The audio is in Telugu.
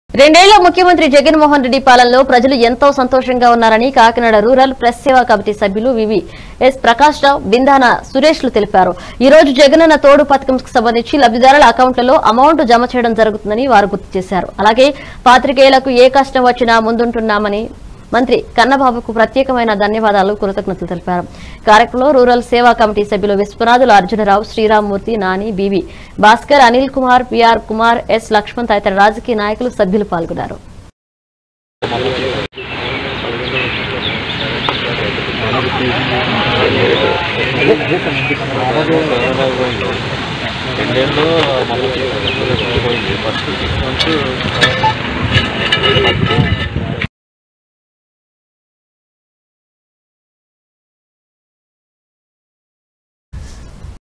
రెండేళ్ల ముఖ్యమంత్రి జగన్మోహన్ రెడ్డి పాలనలో ప్రజలు ఎంతో సంతోషంగా ఉన్నారని కాకినాడ రూరల్ ప్రెస్ సేవా కమిటీ సభ్యులు వివి ఎస్ ప్రకాష్ రావు బిందాన సురేష్లు తెలిపారు ఈ రోజు జగనన్న తోడు పథకంకు సంబంధించి లబ్దిదారుల అకౌంట్లలో అమౌంట్ జమ చేయడం జరుగుతుందని వారు గుర్తు చేశారు అలాగే పాత్రికేయులకు ఏ కష్టం వచ్చినా ముందుంటున్నామని మంత్రి కన్నబాబుకు ప్రత్యేకమైన ధన్యవాదాలు కృతజ్ఞతలు తెలిపారు కార్యక్రమంలో రూరల్ సేవా కమిటీ సభ్యులు Viswanathulu Arjunarao Sriramamurthy Nani B V Bhaskar Anil Kumar P R Kumar S Laxman తదితర రాజకీయ నాయకులు సభ్యులు పాల్గొన్నారు రెండేళ్ళు మళ్ళీ పోయింది ఫస్ట్ సిక్స్ మంత్స్